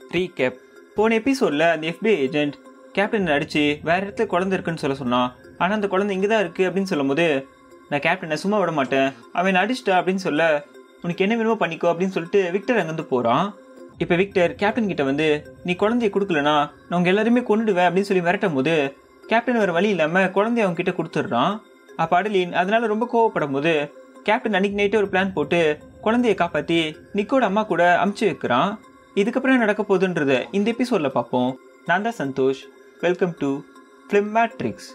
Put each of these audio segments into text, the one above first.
recap போன எபிசோடில் அந்த FBI ஏஜென்ட் கேப்டன் அடிச்சு வேற இடத்துல குழந்தை இருக்குன்னு சொல்ல சொன்னான் ஆனால் அந்த குழந்தை இங்கே தான் இருக்குது அப்படின்னு சொல்லும்போது நான் கேப்டனை சும்மா விட மாட்டேன் அவன் அடிச்சிட்டா அப்படின்னு சொல்ல உனக்கு என்ன வேணுமோ பண்ணிக்கோ அப்படின்னு சொல்லிட்டு விக்டர் அங்கேருந்து போகிறான் இப்போ விக்டர் கேப்டன் கிட்ட வந்து நீ குழந்தைய கொடுக்கலனா நான் உங்க எல்லாருமே கொண்டுடுவேன் அப்படின்னு சொல்லி மிரட்டும் போது கேப்டன் வேறு வழி இல்லாமல் குழந்தைய அவங்க கிட்ட கொடுத்துட்றான் அப்போ அடலின் அதனால ரொம்ப கோவப்படும் போது கேப்டன் அன்னைக்கு நைட்டே ஒரு பிளான் போட்டு குழந்தைய காப்பாற்றி நிக்கோட அம்மா கூட அமுச்சு வைக்கிறான் இதுக்கப்புறம் என்ன நடக்க போகுதுன்றத இந்த எபிசோடில் பார்ப்போம் நான் தான் Santhosh welcome to film matrix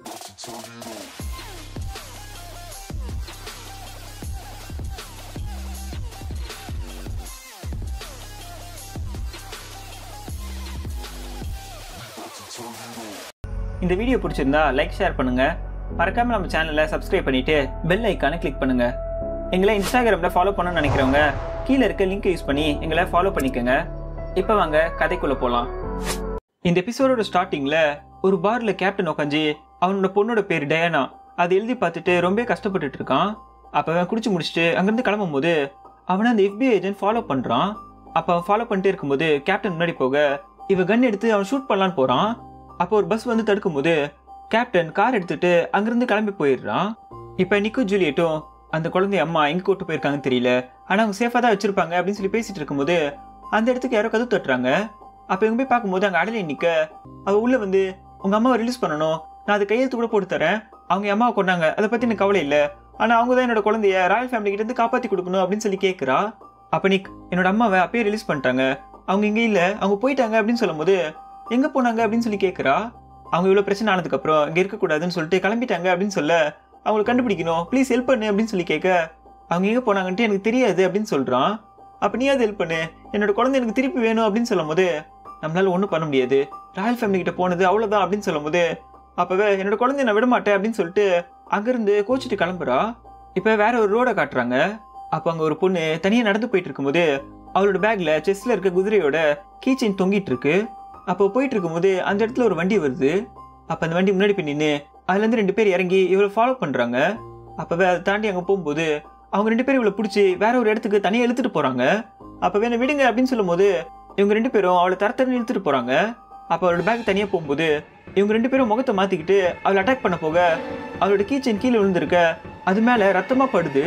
இந்த வீடியோ பிடிச்சிருந்தா லைக் ஷேர் பண்ணுங்க மறக்காம நம்ம சேனலை சப்ஸ்கிரைப் பண்ணிட்டு பெல் ஐக்கானை கிளிக் பண்ணுங்க எங்களை இன்ஸ்டாகிராம்ல ஃபாலோ பண்ணணும்னு நினைக்கிறவங்க கீழே இருக்க லிங்க் யூஸ் பண்ணி எங்களை ஃபாலோ பண்ணிக்கோங்க இப்போ வாங்க கதைக்குள்ள போகலாம் இந்த எபிசோடோட ஸ்டார்டிங்ல ஒரு பார்ல கேப்டன் உட்காந்து அவனோட பொண்ணோட பேர் டயானா அதை எழுதி பார்த்துட்டு ரொம்ப கஷ்டப்பட்டுட்டு இருக்கான் அப்போ அவன் குடிச்சு முடிச்சுட்டு அங்கேருந்து கிளம்பும் போது அவனை அந்த FBI ஏஜென்ட் ஃபாலோ பண்ணுறான் அப்போ அவன் ஃபாலோ பண்ணிட்டே இருக்கும்போது கேப்டன் முன்னாடி போக இவ கன் எடுத்து அவன் ஷூட் பண்ணலான்னு போகிறான் அப்போ ஒரு பஸ் வந்து தடுக்கும்போது கேப்டன் கார் எடுத்துட்டு அங்கிருந்து கிளம்பி போயிடுறான் இப்போ நிக்கு ஜூலியட்டும் அந்த குழந்தைய அம்மா எங்க கூட்டு போயிருக்காங்கன்னு தெரியல ஆனா அவங்க சேஃபா தான் வச்சிருப்பாங்க அப்படின்னு சொல்லி பேசிட்டு இருக்கும்போது அந்த இடத்துக்கு யாரோ கதவு தட்டுறாங்க அப்ப இவங்க போய் பார்க்கும்போது அங்க அடலை நிக்க அவ உள்ள வந்து உங்க அம்மாவை ரிலீஸ் பண்ணணும் நான் அது கையெழுத்து கூட போட்டு தரேன் அவங்க என் அம்மாவை கொண்டாங்க அதை பத்தி எனக்கு கவலை இல்ல ஆனா அவங்க தான் என்னோட குழந்தைய ராயல் ஃபேமிலி கிட்ட இருந்து காப்பாத்தி கொடுக்கணும் அப்படின்னு சொல்லி கேக்குறா அப்ப நிக் என்னோட அம்மாவை அப்பயே ரிலீஸ் பண்ணிட்டாங்க அவங்க இங்க இல்ல அவங்க போயிட்டாங்க அப்படின்னு சொல்லும்போது எங்க போனாங்க அப்படின்னு சொல்லி கேக்குறா அவங்க இவ்வளவு பிரச்சனை ஆனதுக்கு அப்புறம் இங்க இருக்கக்கூடாதுன்னு சொல்லிட்டு கிளம்பிட்டாங்க அப்படின்னு சொல்ல அவங்களை கண்டுபிடிக்கணும் ப்ளீஸ் ஹெல்ப் பண்ணு அப்படின்னு சொல்லி கேட்க அவங்க எங்க போனாங்கன்ட்டு எனக்கு தெரியாது அப்படின்னு சொல்றான் அப்ப நீ அது ஹெல்ப் பண்ணு என்னோட குழந்தை எனக்கு திருப்பி வேணும் அப்படின்னு சொல்லும் போது நம்மளால ஒன்றும் பண்ண முடியாது ராயல் ஃபேமிலி கிட்ட போனது அவ்வளவுதான் அப்படின்னு சொல்லும் போது அப்பவே என்னோட குழந்தைய நான் விட மாட்டேன் அப்படின்னு சொல்லிட்டு அங்கிருந்து கோச்சிட்டு கிளம்புறா இப்ப வேற ஒரு ரோட காட்டுறாங்க அப்ப அங்க ஒரு பொண்ணு தனியா நடந்து போயிட்டு இருக்கும்போது அவளோட பேக்ல செஸ்ல இருக்க குதிரையோட கீச்சைன் தொங்கிட்டு இருக்கு அப்போ போயிட்டு இருக்கும்போது அந்த இடத்துல ஒரு வண்டி வருது அப்ப அந்த வண்டி முன்னாடி போய் நின்று அதுல இருந்து ரெண்டு பேர் இறங்கி இவளை ஃபாலோ பண்றாங்க அப்பவே அதை தாண்டி அங்க போகும்போது அவங்க ரெண்டு பேரும் இவளை பிடிச்சி வேற ஒரு இடத்துக்கு தனியா இழுத்துட்டு போறாங்க அப்ப என்ன விடுங்க அப்படின்னு சொல்லும்போது இவங்க ரெண்டு பேரும் அவளை தர தரன்னு இழுத்துட்டு போறாங்க அப்ப அவளோட பேக் தனியா போகும்போது இவங்க ரெண்டு பேரும் முகத்தை மாத்திக்கிட்டு அவளை அட்டாக் பண்ண போக அவளோட கீச்சன் கீழே விழுந்திருக்க அது மேல ரத்தமா படுது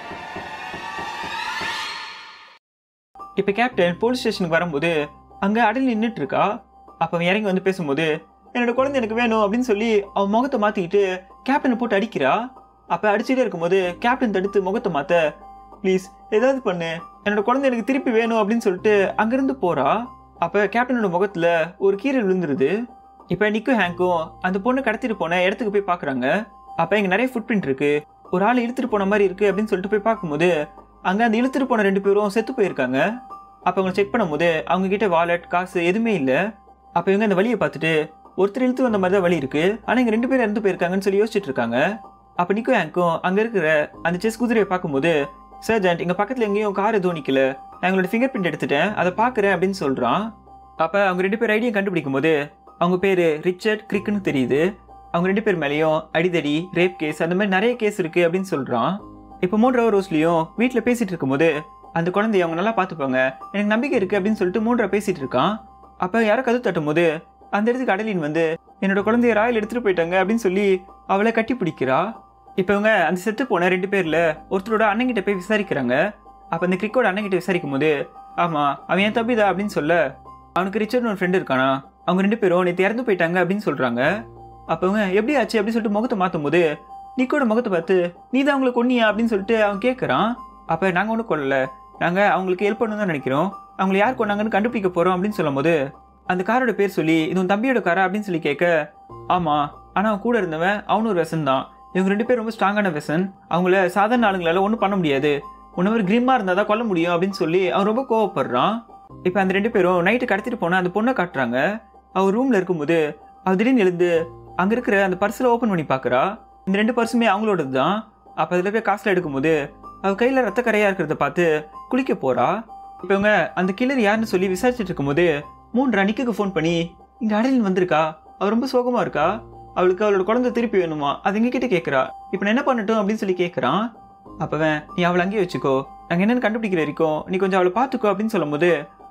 இப்ப கேப்டன் போலீஸ் ஸ்டேஷனுக்கு வரும்போது அங்க அடல் நின்றுட்டு இருக்கா அப்ப அவன் இறங்கி வந்து பேசும்போது என்னோட குழந்தை எனக்கு வேணும் அப்படின்னு சொல்லி அவன் முகத்தை மாத்திக்கிட்டு கேப்டனை போட்டு அடிக்கிறா அப்ப அடிச்சுட்டே இருக்கும்போது கேப்டன் தடுத்து முகத்தை மாத்த ப்ளீஸ் ஏதாவது பண்ணு என்னோட குழந்தை எனக்கு திருப்பி வேணும் அப்படின்னு சொல்லிட்டு அங்கிருந்து போறா அப்ப கேப்டனோட முகத்துல ஒரு கீரை விழுந்துருது இப்ப நிக்கும் ஹேங்கும் அந்த பொண்ணு கடத்திட்டு போன இடத்துக்கு போய் பாக்குறாங்க அப்ப இங்க நிறைய ஃபுட் பிரிண்ட் இருக்கு ஒரு ஆள் இழுத்துட்டு போன மாதிரி இருக்கு அப்படின்னு சொல்லிட்டு போய் பார்க்கும்போது அங்க அந்த இழுத்துட்டு போன ரெண்டு பேரும் செத்து போயிருக்காங்க அப்ப அவங்க செக் பண்ணும்போது அவங்க கிட்ட வாலெட் காசு எதுவுமே இல்ல அப்ப இவங்க அந்த வழியை பார்த்துட்டு ஒருத்தர் இழுத்து வந்த மாதிரி தான் வழி இருக்கு ஆனா இங்க ரெண்டு பேர் இறந்து போயிருக்காங்கன்னு சொல்லி யோசிச்சுட்டு இருக்காங்க அப்ப நிக்கோ ஹேங்கும் அங்க இருக்கிற அந்த செஸ் குதிரையை பார்க்கும்போது சர்ஜென்ட் எங்க பக்கத்துல எங்கேயும் கார் எதுவும் நிக்கல நான் எங்களோட ஃபிங்கர் பிரிண்ட் எடுத்துட்டேன் அதை பாக்குறேன் அப்படின்னு சொல்றான் அப்ப அவங்க ரெண்டு பேர் ஐடியும் கண்டுபிடிக்கும் போது அவங்க பேரு ரிச்சர்ட் கிரிக்னு தெரியுது அவங்க ரெண்டு பேர் மேலேயும் அடிதடி ரேப் கேஸ் அந்த மாதிரி நிறைய கேஸ் இருக்கு அப்படின்னு சொல்றான் இப்போ மூன்றாவது ரோஸ்லயும் வீட்டில் பேசிட்டு இருக்கும்போது அந்த குழந்தைய அவங்க நல்லா பார்த்துப்பாங்க எனக்கு நம்பிக்கை இருக்கு அப்படின்னு சொல்லிட்டு மூன்றா பேசிட்டு இருக்கான் அப்ப யாரோ கதவு தட்டும் போது அந்த இடத்துக்கு அடலின் வந்து என்னோட குழந்தைய ராயல் எடுத்துட்டு போயிட்டாங்க அப்படின்னு சொல்லி அவளை கட்டி பிடிக்கிறா இப்போ இவங்க அந்த செத்து போன ரெண்டு பேர்ல ஒருத்தரோட அண்ணங்கிட்ட போய் விசாரிக்கிறாங்க அப்ப அந்த கிரிக்கோட அண்ணங்கிட்ட விசாரிக்கும் போது ஆமா அவன் என் தம்பிதா அப்படின்னு சொல்ல அவனுக்கு ரிச்சர்ட்னு ஒரு ஃப்ரெண்டு இருக்கானா அவங்க ரெண்டு பேரும் நேற்று இறந்து போயிட்டாங்க அப்படின்னு சொல்றாங்க அப்ப இவங்க எப்படி ஆச்சு அப்படின்னு சொல்லிட்டு முகத்தை மாத்தும் போது நிக்கோட முகத்தை பார்த்து நீ தான் அவங்களை கொன்னியா அப்படின்னு சொல்லிட்டு அவன் கேட்குறான் அப்ப நாங்க ஒன்றும் கொல்லல நாங்க அவங்களுக்கு ஹெல்ப் பண்ணணும் தான் நினைக்கிறோம் அவங்களை யார் கொண்டாங்கன்னு கண்டுபிடிக்க போறோம் அப்படின்னு சொல்லும்போது அந்த காரோட பேர் சொல்லி இது உன் தம்பியோட காரா அப்படின்னு சொல்லி கேட்க ஆமா ஆனா அவன் கூட இருந்தவன் அவனும் ஒரு வெசன் தான் இவங்க ரெண்டு பேரும் ரொம்ப ஸ்ட்ராங்கான வெசன் அவங்கள சாதாரண ஆளுங்களால ஒன்றும் பண்ண முடியாது உன்னவர் கிரிமா இருந்தால் தான் கொல்ல முடியும் அப்படின்னு சொல்லி அவன் ரொம்ப கோவப்படுறான் இப்போ அந்த ரெண்டு பேரும் நைட்டு கடத்திட்டு போன அந்த பொண்ணை காட்டுறாங்க அவள் ரூம்ல இருக்கும்போது அவள் திடீர்னு எழுந்து அங்க இருக்கிற அந்த பர்ஸில் ஓப்பன் பண்ணி பார்க்கறா இந்த ரெண்டு பர்ஸுமே அவங்களோடது தான் அப்போ அதில் போய் காசுல எடுக்கும்போது அவள் கையில் ரத்த கரையா இருக்கிறத பார்த்து குளிக்க போறா இப்போ இவங்க அந்த கில்லர் யாருன்னு சொல்லி விசாரிச்சுட்டு இருக்கும்போது மூன்று அணிக்கு ஃபோன் பண்ணி இங்க அடலின் வந்திருக்கா அவ ரொம்ப சோகமா இருக்கா அவளுக்கு அவளோட குழந்தை திருப்பி வேணுமா அது எங்க கிட்ட கேட்கறா இப்போ நான் என்ன பண்ணட்டும் அப்படின்னு சொல்லி கேட்கறான் அப்பவன் நீ அவளை அங்கேயே வச்சுக்கோ நாங்க என்னன்னு கண்டுபிடிக்கிற வரைக்கும் நீ கொஞ்சம் அவளை பார்த்துக்கோ அப்படின்னு சொல்லும்போது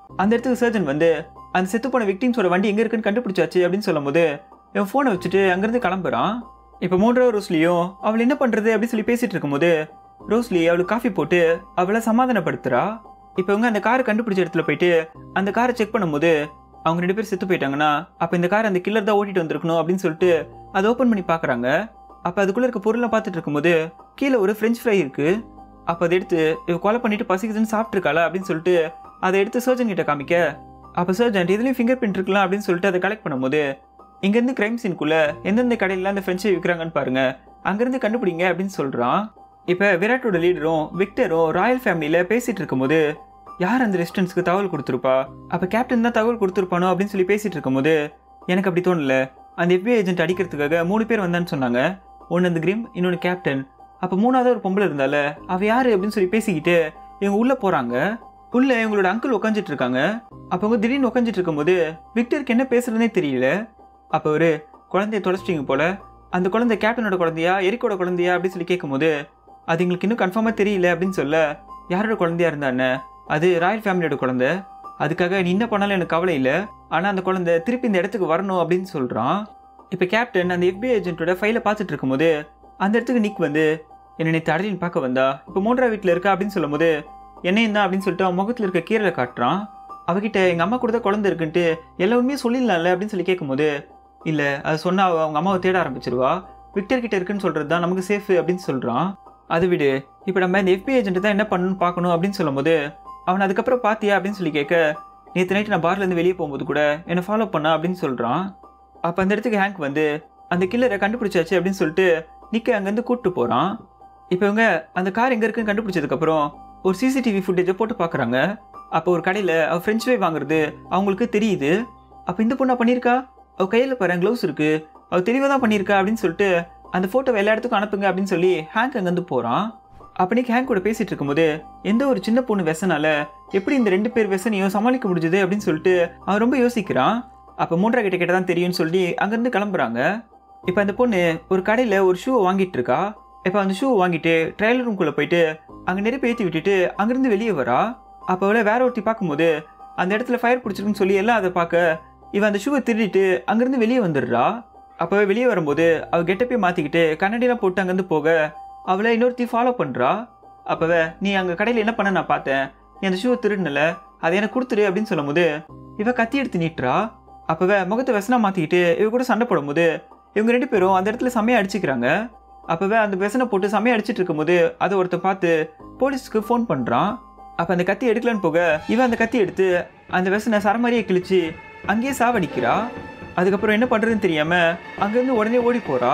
அந்த இடத்துக்கு சர்ஜன் வந்து அந்த செத்து போன விக்டிம்ஸோட வண்டி எங்க இருக்குன்னு கண்டுபிடிச்சாச்சு அப்படின்னு சொல்லும்போது இவன் ஃபோனை வச்சுட்டு அங்கிருந்து கிளம்புறான் இப்போ மூன்றாவது ரோஸ்லியும் அவள் என்ன பண்றது அப்படின்னு சொல்லி பேசிட்டு இருக்கும்போது ரோஸ்லி அவளுக்கு காஃபி போட்டு அவளை சமாதானப்படுத்துறா இப்போ இவங்க அந்த காரை கண்டுபிடிச்ச இடத்துல போயிட்டு அந்த காரை செக் பண்ணும்போது அவங்க ரெண்டு பேரும் செத்து போயிட்டாங்கன்னா அப்போ இந்த கார் அந்த கில்லர் தான் ஓட்டிட்டு வந்திருக்கணும் அப்படின்னு சொல்லிட்டு அதை ஓப்பன் பண்ணி பார்க்குறாங்க அப்போ அதுக்குள்ளே இருக்க பொருளை பார்த்துட்டு இருக்கும்போது கீழே ஒரு ஃப்ரெஞ்ச் ஃப்ரை இருக்கு அப்போ அதை எடுத்து இவ கொலை பண்ணிட்டு பசிக்குதுன்னு சாப்பிட்ருக்காளா அப்படின்னு சொல்லிட்டு அதை எடுத்து சர்ஜன் கிட்ட காமிக்க அப்போ சர்ஜன் இதுலேயும் ஃபிங்கர் பிரிண்ட் இருக்கலாம் அப்படின்னு சொல்லிட்டு அதை கலெக்ட் பண்ணும்போது இங்கேருந்து கிரைம் சீனுக்குள்ள எந்தெந்த கடையில அந்த ஃப்ரெஞ்சை விற்கிறாங்கன்னு பாருங்க அங்கேருந்து கண்டுபிடிங்க அப்படின்னு சொல்கிறான் இப்போ விராட்டோட லீடரும் விக்டரும் ராயல் ஃபேமிலியில் பேசிட்டு இருக்கும்போது யார் அந்த ரெஸ்டன்ஸ்க்கு தகவல் கொடுத்துருப்பா அப்போ கேப்டன் தான் தகவல் கொடுத்துருப்பானோ அப்படின்னு சொல்லி பேசிட்டு இருக்கும்போது எனக்கு அப்படி தோணல அந்த FBI ஏஜென்ட் அடிக்கிறதுக்காக மூணு பேர் வந்தான்னு சொன்னாங்க ஒன்று அந்த கிரிம் இன்னொன்று கேப்டன் அப்போ மூணாவது ஒரு பொம்பளை இருந்தால அவ யாரு அப்படின்னு சொல்லி பேசிக்கிட்டு இவங்க உள்ளே போகிறாங்க உள்ள இவங்களோட அங்கிள் உட்காந்துட்டு இருக்காங்க அப்போ அவங்க திடீர்னு உட்காந்துட்டு இருக்கும்போது விக்டருக்கு என்ன பேசுறதுனே தெரியல அப்போ ஒரு குழந்தைய தொலைச்சிட்டிங்க போல அந்த குழந்தை கேப்டனோட குழந்தையா எரிக்கோட குழந்தையா அப்படின்னு சொல்லி கேட்கும்போது அது எங்களுக்கு இன்னும் கன்ஃபார்மாக தெரியல அப்படின்னு சொல்ல யாரோட குழந்தையா இருந்தானே அது ராயல் ஃபேமிலியோட குழந்தை அதுக்காக நீ என்ன பண்ணாலும் எனக்கு கவலை இல்லை ஆனால் அந்த குழந்தை திருப்பி இந்த இடத்துக்கு வரணும் அப்படின்னு சொல்கிறான் இப்போ கேப்டன் அந்த FBI ஏஜென்ட்டோட ஃபைலை பார்த்துட்டு இருக்கும்போது அந்த இடத்துக்கு நிக் வந்து என்னை நேற்று அடலின் பார்க்க வந்தா இப்போ மூன்றா வீட்டில் இருக்கா அப்படின்னு சொல்லும்போது என்னையும் தான் அப்படின்னு சொல்லிட்டு அவன் முகத்தில் இருக்க கீரலை காட்டுறான் அவகிட்ட எங்கள் அம்மா கூட தான் குழந்தை இருக்குன்ட்டு எல்லா உண்மையும் சொல்லிடலாம்ல அப்படின்னு சொல்லி கேட்கும்போது இல்லை அது சொன்னா அவ அவங்க அம்மாவை தேட ஆரம்பிச்சிருவா விக்டர் கிட்ட இருக்குன்னு சொல்கிறது தான் நமக்கு சேஃப் அப்படின்னு சொல்கிறான் அது விடு இப்போ நம்ம இந்த FBI ஏஜென்ட் தான் என்ன பண்ணணும்னு பார்க்கணும் அப்படின்னு சொல்லும்போது அவன் அதுக்கப்புறம் பார்த்தியா அப்படின்னு சொல்லி கேட்க நேற்று நைட்டு நான் பார்லேருந்து வெளியே போகும்போது கூட என்னை ஃபாலோ பண்ணா அப்படின்னு சொல்கிறான் அப்போ அந்த இடத்துக்கு ஹேங்க் வந்து அந்த கில்லரை கண்டுபிடிச்சாச்சு அப்படின்னு சொல்லிட்டு நிக்க அங்கேருந்து கூப்பிட்டு போகிறான் இப்போ இவங்க அந்த கார் எங்கே இருக்குன்னு கண்டுபிடிச்சதுக்கப்புறம் ஒரு சிசிடிவி ஃபுட்டேஜை போட்டு பார்க்குறாங்க அப்போ ஒரு கடையில் அவள் ஃப்ரெஞ்ச் ஃப்ரை வாங்குறது அவங்களுக்கு தெரியுது அப்போ இந்த பொண்ணா பண்ணியிருக்கா அவள் கையில் பாரு க்ளவுஸ் இருக்கு அவள் தெளிவாக தான் பண்ணியிருக்கா அப்படின்னு சொல்லிட்டு அந்த ஃபோட்டோவை எல்லா இடத்துக்கும் அனுப்புங்க அப்படின்னு சொல்லி ஹேங்க் அங்கேருந்து போகிறான் அப்பனிக்கு ஹேங்க் கூட பேசிட்டு இருக்கும்போது எந்த ஒரு சின்ன பொண்ணு வெசனால எப்படி இந்த ரெண்டு பேர் வெசனையும் சமாளிக்க முடிஞ்சது அப்படின்னு சொல்லிட்டு அவன் ரொம்ப யோசிக்கிறான் அப்போ மூன்றா கிட்ட கிட்ட தான் தெரியும்னு சொல்லி அங்கேருந்து கிளம்புறாங்க இப்போ அந்த பொண்ணு ஒரு கடையில் ஒரு ஷூவை வாங்கிட்டு இருக்கா இப்போ அந்த ஷூவை வாங்கிட்டு ட்ரையல் ரூம்குள்ளே போயிட்டு அங்கே நெருப்பு ஏற்றி விட்டுட்டு அங்கேருந்து வெளியே வரா அப்போ அவளை வேற ஒருத்தி பார்க்கும்போது அந்த இடத்துல ஃபயர் பிடிச்சிருக்குன்னு சொல்லி எல்லாம் அதை பார்க்க இவன் அந்த ஷூவை திருடிட்டு அங்கேருந்து வெளியே வந்துடுறா அப்போ வெளியே வரும்போது அவ கெட்டப்பே மாற்றிக்கிட்டு கண்ணாடிலாம் போட்டு அங்கேருந்து போக அவளை இன்னொருத்தி ஃபாலோ பண்ணுறா அப்போவே நீ அங்கே கடையில் என்ன பண்ண நான் பார்த்தேன் நீ அந்த ஷூவை திருடினல அதை எனக்கு கொடுத்துரு அப்படின்னு சொல்லும்போது இவ கத்தி எடுத்து நீட்டுறா அப்போவே முகத்தை வெசனா மாற்றிக்கிட்டு இவ கூட சண்டை போடும்போது இவங்க ரெண்டு பேரும் அந்த இடத்துல செம்மையாக அடிச்சுக்கிறாங்க அப்போவே அந்த வெசனை போட்டு செம்மையாக அடிச்சிட்டு இருக்கும்போது அதை ஒருத்தன் பார்த்து போலீஸ்க்கு ஃபோன் பண்ணுறான் அப்போ அந்த கத்தி எடுக்கலான்னு போக இவன் அந்த கத்தி எடுத்து அந்த வெசனை சரமாரியை கிழிச்சு அங்கேயே சாவடிக்கிறா அதுக்கப்புறம் என்ன பண்ணுறதுன்னு தெரியாமல் அங்கேருந்து உடனே ஓடி போகிறா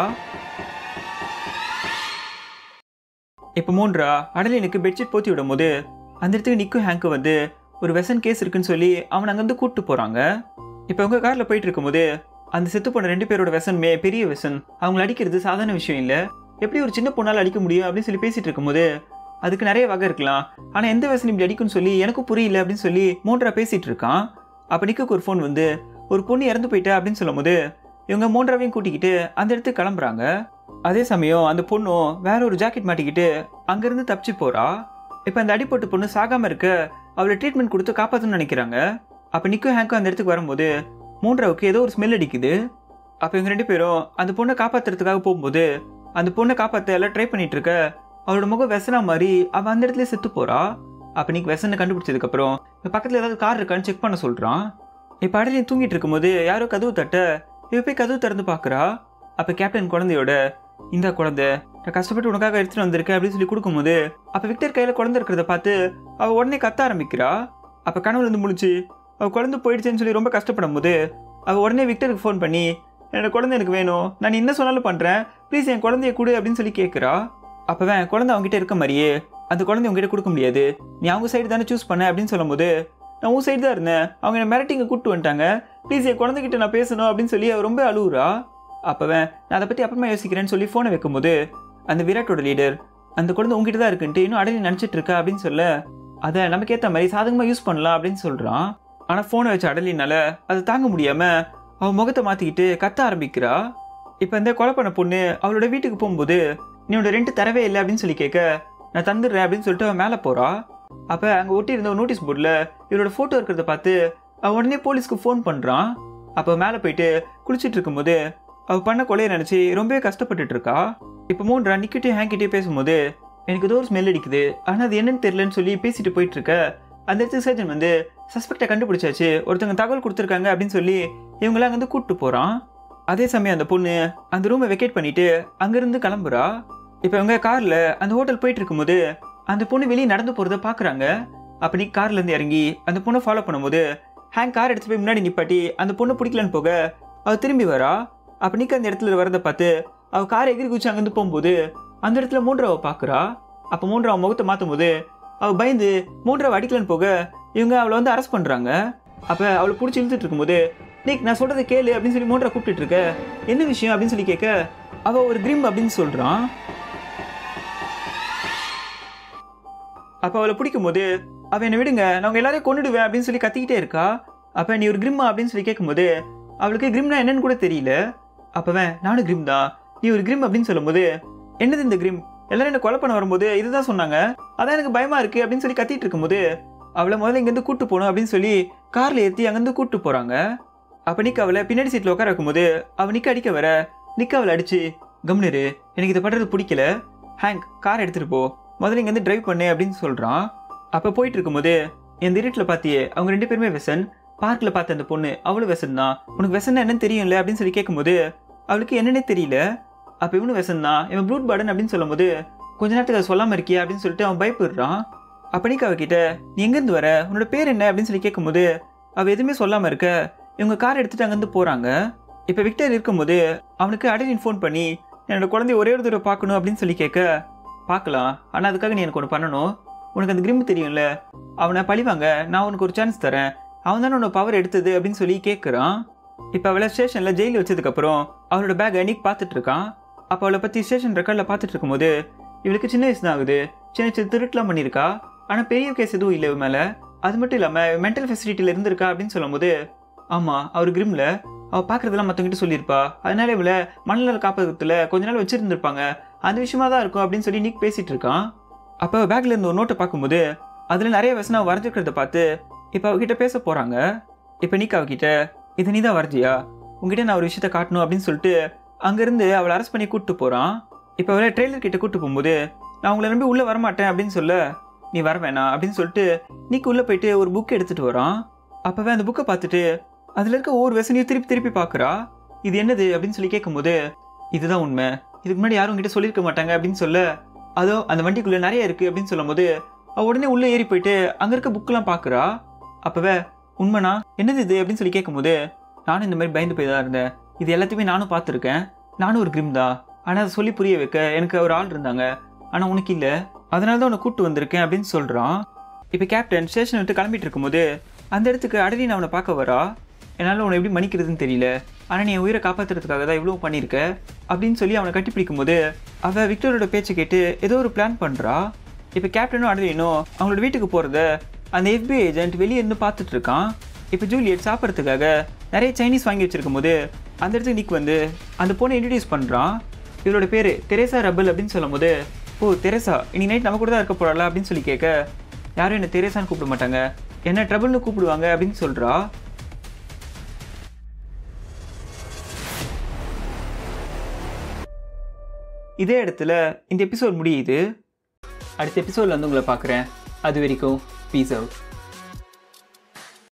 இப்போ மூன்றா அடலினுக்கு பெட்ஷீட் போத்தி விடும்போது அந்த இடத்துக்கு நிக்கும் ஹேங்க்கு வந்து ஒரு வெசன் கேஸ் இருக்குன்னு சொல்லி அவன் அங்கேருந்து கூப்பிட்டு போகிறாங்க இப்போ உங்கள் காரில் போயிட்டு இருக்கும்போது அந்த செத்து போன ரெண்டு பேரோட வெசன்மே பெரிய வெசன் அவங்கள அடிக்கிறது சாதாரண விஷயம் இல்லை எப்படி ஒரு சின்ன பொண்ணால் அடிக்க முடியும் அப்படின்னு சொல்லி பேசிட்டு இருக்கும்போது அதுக்கு நிறைய வகை இருக்கலாம் ஆனால் எந்த வெசன் இப்படி அடிக்கும்னு சொல்லி எனக்கும் புரியல அப்படின்னு சொல்லி மூன்றா பேசிட்டு இருக்கான் அப்போ நிக்குக்கு ஒரு ஃபோன் வந்து ஒரு பொண்ணு இறந்து போயிட்டா அப்படின்னு சொல்லும்போது இவங்க மூன்றாவையும் கூட்டிக்கிட்டு அந்த இடத்துக்கு கிளம்புறாங்க அதே சமயம் அந்த பொண்ணும் வேற ஒரு ஜாக்கெட் மாட்டிக்கிட்டு அங்கேருந்து தப்பிச்சு போறா இப்போ அந்த அடிப்பட்டு பொண்ணு சாகாம இருக்க அவளை ட்ரீட்மெண்ட் கொடுத்து காப்பாற்றணும்னு நினைக்கிறாங்க அப்போ நிக்கும் ஹேங்கும் அந்த இடத்துக்கு வரும்போது மூன்றாவுக்கு ஏதோ ஒரு ஸ்மெல் அடிக்குது அப்போ இவங்க ரெண்டு பேரும் அந்த பொண்ணை காப்பாத்துறதுக்காக போகும்போது அந்த பொண்ணை காப்பாற்ற எல்லாம் ட்ரை பண்ணிட்டு இருக்க அவளோட முகம் வெசனா மாதிரி அவள் அந்த இடத்துல செத்து போறா அப்போ நீக்கு வெசனை கண்டுபிடிச்சதுக்கப்புறம் இந்த பக்கத்தில் ஏதாவது கார் இருக்கான்னு செக் பண்ண சொல்கிறான் இப்போ அடலையும் தூங்கிட்டு இருக்கும்போது யாரோ கதவு தட்ட இவ போய் கதவு திறந்து பார்க்குறா அப்போ கேப்டன் குழந்தையோட இந்த குழந்தை நான் கஷ்டப்பட்டு உனக்காக எடுத்துட்டு வந்திருக்கேன் அப்படின்னு சொல்லி கொடுக்கும்போது அப்போ விக்டர் கையில் குழந்தை இருக்கிறத பார்த்து அவள் உடனே கத்த ஆரம்பிக்கிறா அப்போ கனவுல இருந்து முழிச்சு அவள் குழந்தை போயிடுச்சுன்னு சொல்லி ரொம்ப கஷ்டப்படும் போது அவள் உடனே விக்டருக்கு ஃபோன் பண்ணி என்னோட குழந்தை எனக்கு வேணும் நான் நீ என்ன சொன்னாலும் பண்ணுறேன் ப்ளீஸ் என் குழந்தைய கொடு அப்படின்னு சொல்லி கேட்குறா அப்போதான் குழந்தை அவங்ககிட்ட இருக்க மாதிரியே அந்த குழந்தை உங்ககிட்ட கொடுக்க முடியாது நீ அவங்க சைடு தானே சூஸ் பண்ண அப்படின்னு சொல்லும்போது நான் உன் சைடு தான் இருந்தேன் அவங்க என்னை மிரட்டிங்க கூப்பிட்டு வந்துட்டாங்க ப்ளீஸ் என் குழந்தைகிட்ட நான் பேசணும் அப்படின்னு சொல்லி அவ ரொம்ப அழுவுறா அப்போவன் நான் அதை பற்றி அப்புறமா யோசிக்கிறேன்னு சொல்லி ஃபோனை வைக்கும்போது அந்த விராட்டோட லீடர் அந்த குழந்தை உங்ககிட்ட தான் இருக்குன்ட்டு இன்னும் அடலி நினச்சிட்டு இருக்கா அப்படின்னு சொல்ல அதை நமக்கு ஏற்ற மாதிரி சாதகமாக யூஸ் பண்ணலாம் அப்படின்னு சொல்கிறான் ஆனால் ஃபோனை வச்ச அடலினால அதை தாங்க முடியாமல் அவன் முகத்தை மாற்றிக்கிட்டு கத்த ஆரம்பிக்கிறா இப்போ இந்த கொலை பண்ண பொண்ணு அவளோட வீட்டுக்கு போகும்போது நீ உன்னோட ரெண்ட் தரவே இல்லை அப்படின்னு சொல்லி கேட்க நான் தந்துடுறேன் அப்படின்னு சொல்லிட்டு அவன் மேலே போகிறா அப்போ அங்கே ஒட்டி இருந்த நோட்டீஸ் போர்டில் இவரோட ஃபோட்டோ இருக்கிறத பார்த்து அவன் உடனே போலீஸ்க்கு ஃபோன் பண்ணுறான் அப்போ மேலே போயிட்டு குளிச்சிட்டு இருக்கும்போது அவள் பண்ண கொலையை நினச்சி ரொம்பவே கஷ்டப்பட்டுட்டு இருக்கா இப்போ மூன்றா நிக்கிட்டே ஹேங்கிட்டே பேசும்போது எனக்கு ஏதோ ஒரு ஸ்மெல் அடிக்குது ஆனால் அது என்னன்னு தெரியலன்னு சொல்லி பேசிட்டு போயிட்டு இருக்க அந்த இடத்துக்கு சர்ஜன் வந்து சஸ்பெக்டை கண்டுபிடிச்சாச்சு ஒருத்தவங்க தகவல் கொடுத்துருக்காங்க அப்படின்னு சொல்லி இவங்களாம் அங்கே வந்து கூப்பிட்டு போகிறான் அதே சமயம் அந்த பொண்ணு அந்த ரூமை வெக்கேட் பண்ணிட்டு அங்கேருந்து கிளம்புறா இப்போ இவங்க காரில் அந்த ஹோட்டல் போயிட்டு இருக்கும்போது அந்த பொண்ணு வெளியே நடந்து போகிறத பார்க்குறாங்க அப்போ நீ கார்லேருந்து இறங்கி அந்த பொண்ணை ஃபாலோ பண்ணும்போது ஹேங் கார் எடுத்து போய் முன்னாடி நிப்பாட்டி அந்த பொண்ணு பிடிக்கலன்னு போக அவள் திரும்பி வரா அப்போ நிக்க அந்த இடத்துல வரதை பார்த்து அவள் காரை எகிரி குச்சி அங்கேருந்து போகும்போது அந்த இடத்துல மூன்றாவை பார்க்குறா அப்போ மூன்றாவை முகத்தை மாற்றும் போது அவள் பயந்து மூன்றாவை அடிக்கலன்னு போக இவங்க அவளை வந்து அரெஸ்ட் பண்ணுறாங்க அப்போ அவளை பிடிச்சி இழுத்துட்டு இருக்கும்போது நீக் நான் சொல்கிறத கேளு அப்படின்னு சொல்லி மூன்றா கூப்பிட்டுட்டு இருக்க என்ன விஷயம் அப்படின்னு சொல்லி கேட்க அவள் ஒரு கிரிம் அப்படின்னு சொல்கிறான் அப்போ அவளை பிடிக்கும்போது அவள் என்னை விடுங்க நான் உங்க எல்லாரையும் கொண்டுடுவேன் அப்படின்னு சொல்லி கத்திக்கிட்டே இருக்கா அப்போ நீ ஒரு கிரிம்மா அப்படின்னு சொல்லி கேட்கும்போது அவளுக்கு கிரிம்னா என்னன்னு கூட தெரியல அப்பவன் நானும் கிரிம் தான் நீ ஒரு கிரிம் அப்படின்னு சொல்லும்போது என்னது இந்த கிரிம் எல்லாரும் என்ன கொலை பண்ண வரும்போது இதுதான் சொன்னாங்க அதான் எனக்கு பயமா இருக்கு அப்படின்னு சொல்லி கத்திட்டு இருக்கும்போது அவளை முதல்ல இங்கேருந்து கூட்டு போகணும் அப்படின்னு சொல்லி கார்ல ஏற்றி அங்கேருந்து கூட்டு போறாங்க அப்ப நிக்க அவளை பின்னாடி சீட்ல உட்கார வைக்கும்போது அவ நிக்க அடிக்க வர நிக்க அவளை அடிச்சு கம்னரு எனக்கு இதை பண்றது பிடிக்கல ஹேங்க் கார் எடுத்துட்டு போ முதல்ல இங்கேருந்து டிரைவ் பண்ணு அப்படின்னு சொல்றான் அப்ப போயிட்டு இருக்கும்போது என் இருட்டில் பார்த்தியே அவங்க ரெண்டு பேருமே வெசன் பார்க்கில் பார்த்த அந்த பொண்ணு அவளும் வெசன் தான் உனக்கு வெசன் என்னன்னு தெரியும்ல அப்படின்னு சொல்லி கேட்கும்போது அவளுக்கு என்னன்னே தெரியல அப்போ இவனு வெசன் தான் இவன் ப்ளூட் பாடன் அப்படின்னு சொல்லும்போது கொஞ்ச நேரத்துக்கு அதை சொல்லாமல் இருக்கியா அப்படின்னு சொல்லிட்டு அவன் பயப்படுறான் அப்போ நீ அவகிட்ட நீ எங்கேருந்து வர உன்னோட பேர் என்ன அப்படின்னு சொல்லி கேட்கும்போது அவள் எதுவுமே சொல்லாமல் இருக்க இவங்க கார் எடுத்துட்டு அங்கேருந்து போகிறாங்க இப்போ விக்டர் இருக்கும்போது அவனுக்கு அடலின் ஃபோன் பண்ணி என்னோட குழந்தைய ஒரே ஒரு தடவை பார்க்கணும் அப்படின்னு சொல்லி கேட்க பார்க்கலாம் ஆனால் அதுக்காக நீ எனக்கு ஒன்று பண்ணணும் உனக்கு அந்த கிரிம் தெரியும்ல அவனை பழிவாங்க நான் உனக்கு ஒரு சான்ஸ் தரேன் அவன் தானே உன்னோட பவர் எடுத்தது அப்படின்னு சொல்லி கேட்குறான் இப்போ அவளை ஸ்டேஷனில் ஜெயிலில் வச்சதுக்கப்புறம் அவளோட பேக்கை நிக் பார்த்துட்டு இருக்கான் அப்போ அவளை பற்றி ஸ்டேஷன் ரெக்கார்டில் பார்த்துட்டு இருக்கும்போது இவளுக்கு சின்ன வயசு தான் ஆகுது சின்ன சின்ன திருட்டுலாம் பண்ணியிருக்கா ஆனால் பெரிய கேஸ் எதுவும் இல்லை இவன் மேலே அது மட்டும் இல்லாமல் மென்டல் ஃபெசிலிட்டியில் இருந்திருக்கா அப்படின்னு சொல்லும்போது ஆமாம் அவர் கிரிமில் அவள் பார்க்குறதெல்லாம் மற்றவங்கிட்ட சொல்லியிருப்பா அதனால இவளை மணலில் காப்பகத்தில் கொஞ்ச நாள் வச்சிருந்துருப்பாங்க அந்த விஷயமா தான் இருக்கும் அப்படின்னு சொல்லி நிக் பேசிட்டு இருக்கான் அப்போ பேக்ல இருந்து ஒரு நோட்டை பார்க்கும்போது அதில் நிறைய வசனம் அவ வரைஞ்சிருக்கிறத பார்த்து இப்போ அவகிட்ட பேச போகிறாங்க இப்போ நிக் அவகிட்ட இதை நீ தான் வரைஞ்சியா உங்ககிட்ட நான் ஒரு விஷயத்த காட்டணும் அப்படின்னு சொல்லிட்டு அங்கேருந்து அவளை அரெஸ்ட் பண்ணி கூப்பிட்டு போகிறான் இப்போ அவளை ட்ரெய்லர் கிட்ட கூப்பிட்டு போகும்போது நான் உங்களை நம்பி உள்ளே வரமாட்டேன் அப்படின்னு சொல்ல நீ வர வேணாம் அப்படின்னு சொல்லிட்டு நீக்கு உள்ளே போயிட்டு ஒரு புக் எடுத்துகிட்டு வரான் அப்போவே அந்த புக்கை பார்த்துட்டு அதில் இருக்க ஒவ்வொரு வசனையும் திருப்பி திருப்பி பார்க்குறா இது என்னது அப்படின்னு சொல்லி கேட்கும்போது இதுதான் உண்மை இதுக்கு முன்னாடி யாரும் உங்ககிட்ட சொல்லியிருக்க மாட்டாங்க அப்படின்னு சொல்ல அதோ அந்த வண்டிக்குள்ளே நிறைய இருக்குது அப்படின்னு சொல்லும்போது அவ உடனே உள்ளே ஏறி போயிட்டு அங்கே இருக்க புக்கெலாம் பார்க்குறா அப்போவே உண்மைனா என்னது இது அப்படின்னு சொல்லி கேட்கும்போது நானும் இந்த மாதிரி பயந்து போய் தான் இருந்தேன் இது எல்லாத்தையுமே நானும் பார்த்துருக்கேன் நானும் ஒரு கிரிம் தான் ஆனால் அதை சொல்லி புரிய வைக்க எனக்கு ஒரு ஆள் இருந்தாங்க ஆனால் உனக்கு இல்லை அதனால தான் உன்னை கூப்பிட்டு வந்திருக்கேன் அப்படின்னு சொல்கிறான் இப்போ கேப்டன் ஸ்டேஷன் விட்டு கிளம்பிட்டு இருக்கும்போது அந்த இடத்துக்கு அடலின் அவனை பார்க்க வரா என்னால் உன்னை எப்படி மன்னிக்கிறதுன்னு தெரியல ஆனால் நீ என் உயிரை காப்பாற்றுறதுக்காக தான் இவ்வளோ பண்ணியிருக்க அப்படின்னு சொல்லி அவனை கட்டி பிடிக்கும்போது அவள் விக்டரோட பேச்சை கேட்டு ஏதோ ஒரு பிளான் பண்ணுறா இப்போ கேப்டனும் அடலினும் அவங்களோட வீட்டுக்கு போகிறத அந்த FBI ஏஜென்ட் வெளியே இருந்து பார்த்துட்டு இருக்கான் இப்போ ஜூலியட் சாப்பிட்றதுக்காக நிறைய சைனீஸ் வாங்கி வச்சிருக்கும் போது அந்த இடத்துக்கு நிக் வந்து அந்த பொண்ணை இன்ட்ரடியூஸ் பண்ணுறான் இவளோட பேர் தெரேசா ரபல் அப்படின்னு சொல்லும்போது ஓ தெரேசா இன்னைக்கு நைட் நம்ம கூட தான் இருக்க போகிறாளா அப்படின்னு சொல்லி கேட்க யாரும் என்ன தெரேசான்னு கூப்பிட மாட்டாங்க என்ன ட்ரபிள்னு கூப்பிடுவாங்க அப்படின்னு சொல்கிறா இதே இடத்துல இந்த எபிசோட் முடியுது அடுத்த எபிசோடில் வந்து உங்களை பார்க்குறேன் அது வரைக்கும் பீஸ் அவுட்